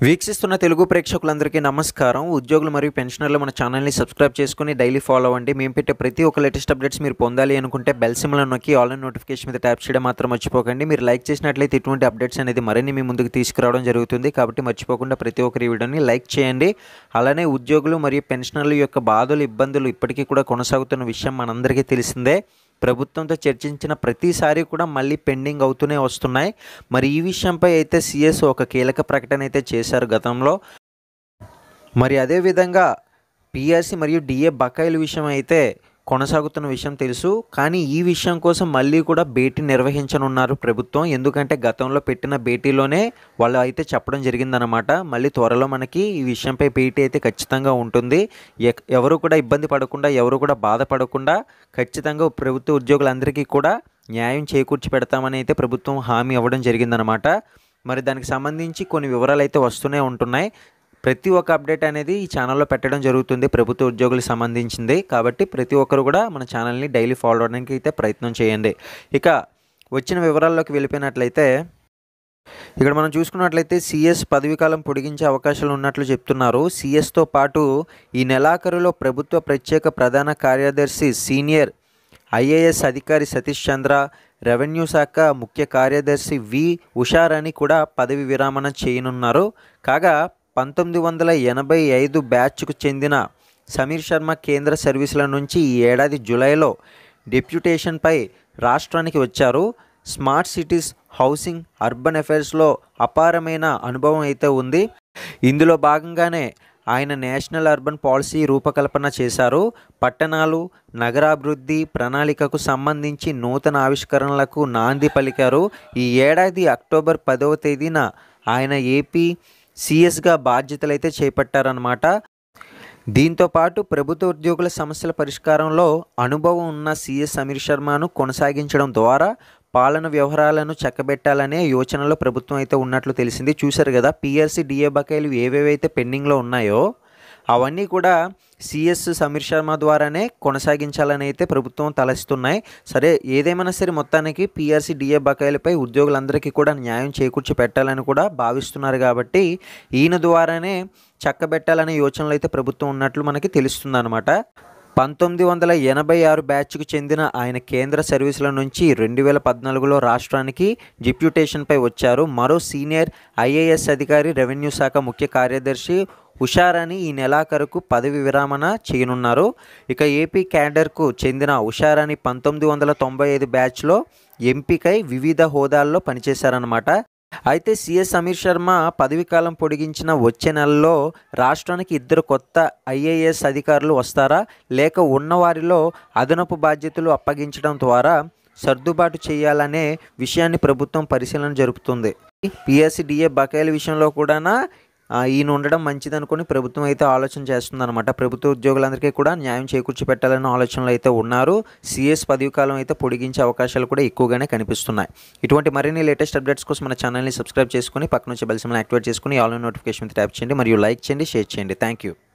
వీక్షిస్తున్న తెలుగు ప్రేక్షకులందరికీ నమస్కారం ఉద్యోగులు మరియు పెన్షనర్లు మన ఛానల్ని సబ్స్క్రైబ్ చేసుకుని డైలీ ఫాలో అవ్వండి మేము పెట్టే ప్రతి ఒక్క లేటెస్ట్ అప్డేట్స్ మీరు పొందాలి అనుకుంటే బెల్ సిమ్లను నొక్కి ఆన్లైన్ నోటిఫికేషన్ మీద ట్యాప్ చేయడం మాత్రం మర్చిపోకండి మీరు లైక్ చేసినట్లయితే ఇటువంటి అప్డేట్స్ అనేది మరిన్ని మీ ముందుకు తీసుకురావడం జరుగుతుంది కాబట్టి మర్చిపోకుండా ప్రతి ఒక్కరి వీడియోని లైక్ చేయండి అలానే ఉద్యోగులు మరియు పెన్షనర్ల యొక్క బాధలు ఇబ్బందులు ఇప్పటికీ కూడా కొనసాగుతున్న విషయం మనందరికీ తెలిసిందే ప్రభుత్వంతో చర్చించిన ప్రతిసారి కూడా మళ్ళీ పెండింగ్ అవుతూనే వస్తున్నాయి మరి ఈ విషయంపై అయితే సిఎస్ ఒక కీలక ప్రకటన అయితే చేశారు గతంలో మరి అదేవిధంగా పిఆర్సీ మరియు డిఏ బకాయిల విషయం అయితే కొనసాగుతున్న విషయం తెలుసు కానీ ఈ విషయం కోసం మళ్ళీ కూడా భేటీ నిర్వహించనున్నారు ప్రభుత్వం ఎందుకంటే గతంలో పెట్టిన భేటీలోనే వాళ్ళు అయితే చెప్పడం జరిగిందనమాట మళ్ళీ త్వరలో మనకి ఈ విషయంపై భేటీ అయితే ఖచ్చితంగా ఉంటుంది ఎక్- ఎవరు కూడా ఇబ్బంది పడకుండా ఎవరు కూడా బాధపడకుండా ఖచ్చితంగా ప్రభుత్వ ఉద్యోగులందరికీ కూడా న్యాయం చేకూర్చి పెడతామని అయితే ప్రభుత్వం హామీ ఇవ్వడం జరిగిందనమాట మరి దానికి సంబంధించి కొన్ని వివరాలు అయితే వస్తూనే ఉంటున్నాయి ప్రతి ఒక్క అప్డేట్ అనేది ఈ ఛానల్లో పెట్టడం జరుగుతుంది ప్రభుత్వ ఉద్యోగులకు సంబంధించింది కాబట్టి ప్రతి ఒక్కరు కూడా మన ఛానల్ని డైలీ ఫాలో అవడానికి అయితే ప్రయత్నం చేయండి ఇక వచ్చిన వివరాల్లోకి వెళ్ళిపోయినట్లయితే ఇక్కడ మనం చూసుకున్నట్లయితే సిఎస్ పదవీకాలం పొడిగించే అవకాశాలు ఉన్నట్లు చెప్తున్నారు సిఎస్తో పాటు ఈ నెలాఖరులో ప్రభుత్వ ప్రత్యేక ప్రధాన కార్యదర్శి సీనియర్ ఐఏఎస్ అధికారి సతీష్ చంద్ర రెవెన్యూ శాఖ ముఖ్య కార్యదర్శి వి ఉషారాణి కూడా పదవి విరామణ చేయనున్నారు కాగా పంతొమ్మిది వందల ఎనభై ఐదు బ్యాచ్కు చెందిన సమీర్ శర్మ కేంద్ర సర్వీసుల నుంచి ఈ ఏడాది జూలైలో డెప్యుటేషన్పై రాష్ట్రానికి వచ్చారు స్మార్ట్ సిటీస్ హౌసింగ్ అర్బన్ అఫైర్స్లో అపారమైన అనుభవం అయితే ఉంది ఇందులో భాగంగానే ఆయన నేషనల్ అర్బన్ పాలసీ రూపకల్పన చేశారు పట్టణాలు నగరాభివృద్ధి ప్రణాళికకు సంబంధించి నూతన ఆవిష్కరణలకు నాంది పలికారు ఈ ఏడాది అక్టోబర్ పదవ తేదీన ఆయన ఏపీ సిఎస్గా బాధ్యతలు అయితే చేపట్టారనమాట దీంతో పాటు ప్రభుత్వ ఉద్యోగుల సమస్యల పరిష్కారంలో అనుభవం ఉన్న సిఎస్ సమీర్ శర్మను కొనసాగించడం ద్వారా పాలన వ్యవహారాలను చక్కబెట్టాలనే యోచనలో ప్రభుత్వం అయితే ఉన్నట్లు తెలిసింది చూశారు కదా పిఆర్సీ డిఏ బకాయిలు ఏవేవైతే పెండింగ్లో ఉన్నాయో అవన్నీ కూడా సిఎస్ సమీర్ శర్మ ద్వారానే కొనసాగించాలని అయితే ప్రభుత్వం తలస్తున్నాయి సరే ఏదేమైనా సరే మొత్తానికి పిఆర్సీ డిఏ బకాయిలపై ఉద్యోగులందరికీ కూడా న్యాయం చేకూర్చి పెట్టాలని కూడా భావిస్తున్నారు కాబట్టి ఈయన ద్వారానే చక్కబెట్టాలనే యోచనలు అయితే ప్రభుత్వం ఉన్నట్లు మనకి తెలుస్తుందన్నమాట పంతొమ్మిది వందల ఎనభై ఆరు బ్యాచ్కు చెందిన ఆయన కేంద్ర సర్వీసుల నుంచి రెండు వేల పద్నాలుగులో రాష్ట్రానికి డిప్యూటేషన్పై వచ్చారు మరో సీనియర్ ఐఏఎస్ అధికారి రెవెన్యూ శాఖ ముఖ్య కార్యదర్శి ఉషారాణి ఈ నెలాఖరుకు పదవి విరామణ చేయనున్నారు ఇక ఏపీ క్యాడర్కు చెందిన ఉషారాణి పంతొమ్మిది వందల తొంభై ఐదు బ్యాచ్లో ఎంపికై వివిధ హోదాల్లో పనిచేశారన్నమాట అయితే సిఎస్ సమీర్ శర్మ పదవీకాలం పొడిగించిన వచ్చే నెలలో రాష్ట్రానికి ఇద్దరు కొత్త ఐఏఎస్ అధికారులు వస్తారా లేక ఉన్నవారిలో అదనపు బాధ్యతలు అప్పగించడం ద్వారా సర్దుబాటు చేయాలనే విషయాన్ని ప్రభుత్వం పరిశీలన జరుపుతుంది పిఎస్సి డిఏ బకాయిల విషయంలో కూడా ఈయన ఉండడం మంచిది అనుకుని ప్రభుత్వం అయితే ఆలోచన చేస్తుందన్నమాట ప్రభుత్వ ఉద్యోగులందరికీ కూడా న్యాయం చేకూర్చి పెట్టాలనే ఆలోచనలు అయితే ఉన్నారు సిఎస్ పదవీకాలం అయితే పొడిగించే అవకాశాలు కూడా ఎక్కువగానే కనిపిస్తున్నాయి ఇటువంటి మరిన్ని లేటెస్ట్ అప్డేట్స్ కోసం మన ఛానల్ని సబ్స్క్రైబ్ చేసుకుని పక్కన నుంచి బెల్ సింబల్ యాక్టివేట్ చేసుకుని ఆన్లైన్ నోటిఫికేషన్ ట్యాప్ చేయండి మరియు లైక్ చేయండి షేర్ చేయండి థ్యాంక్ యూ